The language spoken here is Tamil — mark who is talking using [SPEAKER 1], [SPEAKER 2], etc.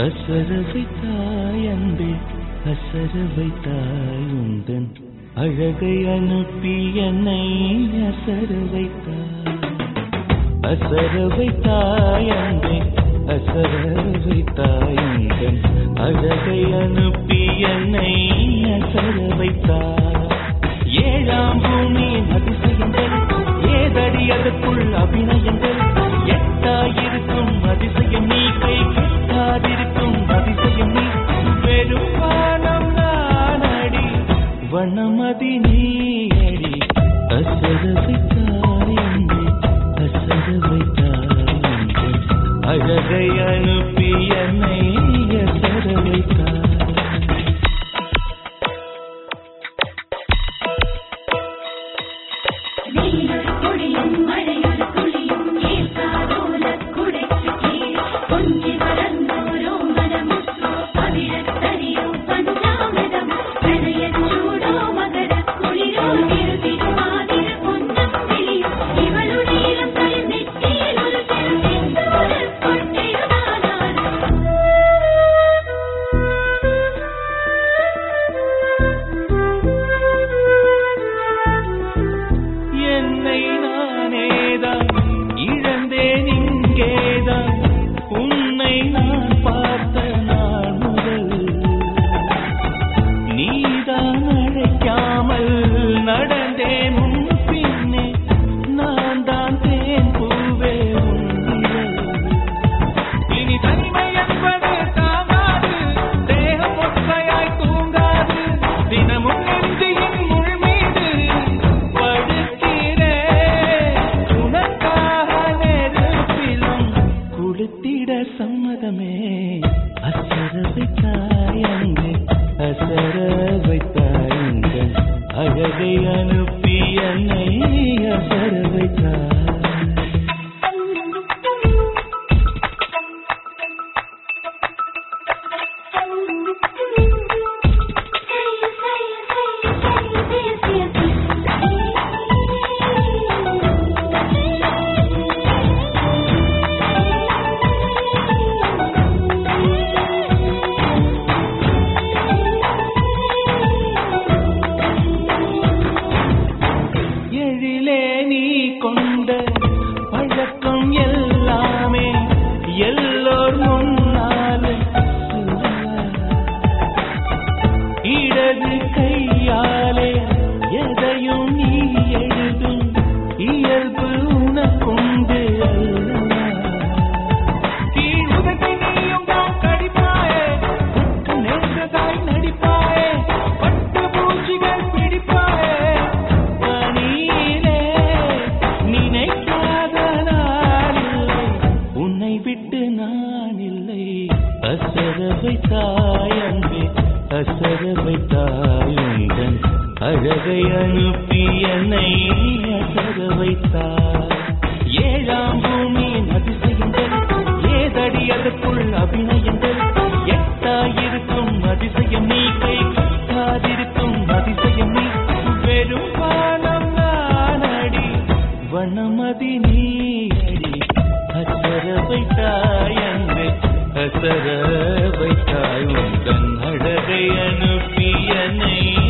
[SPEAKER 1] அசர வைத்தாய் அன்பே அசர வைத்தாய் உந்தன் அழகை அனுப்பி என்னை அசர வைத்தாய் அசர வைத்தாய் அன்பே அசர வைத்தாய் உந்தன் அழகை அனுப்பி என்னை அசர வைத்தாய் ஏழாம் பூமியின் அதிசயங்கள் ஏதடி அதற்குள் அபிநயங்கள் எட்டாயிருக்கும் அதிசயம் நீ கை கெட்டாதிருக்கும் அதிசயம் நீ வெறும் வானம் நானடி வண்ணமதி நீயடி அசர வைத்தாய் அன்பே, அசர வைத்தாய் அன்பே. அழகை அனுப்பி என்னை அசர வைத்தாய்
[SPEAKER 2] நீயொரு கொடியும் மழையொரு துளியும் ஏற்காதோல குடைக்கு கீழ் கொஞ்சி வளர்ந்தோரோ மனமுற்றோ பவிழத்தறியோ பஞ்சாமிரதம் பிரணயச் சூடோ மகரக் குளிரோ திருதிருவாதிர பொன்னம் வெளியோ இவளுடைய இளம் தலை நெற்றியில் ஒரு செல்வென்று ஒரு பொட்டெழுதானார்
[SPEAKER 1] என்னை நானேதான் இழந்தேன் இங்கேதான் உன்னை நான் பார்த்த நாள் முதல் நீதான் அழைக்காமல் நடந்தேன் உன் பின்னே நான் தான் தேன் பூவே உன் இனி தனிமை என்பது தாங்காது தேகம் ஒற்றையாய் தூங்காது தினமும் நெஞ்சியின் முள் மீது படுக்கிறேன் உனக்காக நெருப்பிலும் குளித்திட சம்மதமே அசர வைத்தாய் அங்கே அசர வைத்தாய் உங்கள் அழகை அனுப்பி என்னை அசர வைத்தாய் எழிலே நீ கொண்ட பழக்கம் எல்லாமே எல்லோர் முன்னாலே இடது கையாலே எதையும் நீ எழுதும் இயல்பு உனக்குண்டு அல்லவா கீழ் உதட்டி நீயும் தான் கடிப்பாயே உக்கு நேர்ந்ததாய் நடிப்பாயே பட்டு பூச்சிகள் பிடிப்பாயே பணியிலே நினைக்காத நாளில்லை உன்னை விட்டு நான் இல்லை அசர வைத்தாய் அன்பே அசர வைத்தாய் உந்தன் அழகை அனுப்பி என்னை அசர வைத்தாய் ஏழாம் பூமியின் அதிசயங்கள் ஏதடி அதற்குள் அபிநயங்கள் எட்டாயிருக்கும் அதிசயம் நீ கை கட்டாதிருக்கும் அதிசயம் நீ வெறும் வானம் நானடி வண்ணமதி நீயடி அசர வைத்தாய் அன்பே அசர வைத்தாய் உந்தன் அழகை அனுப்பி என்னை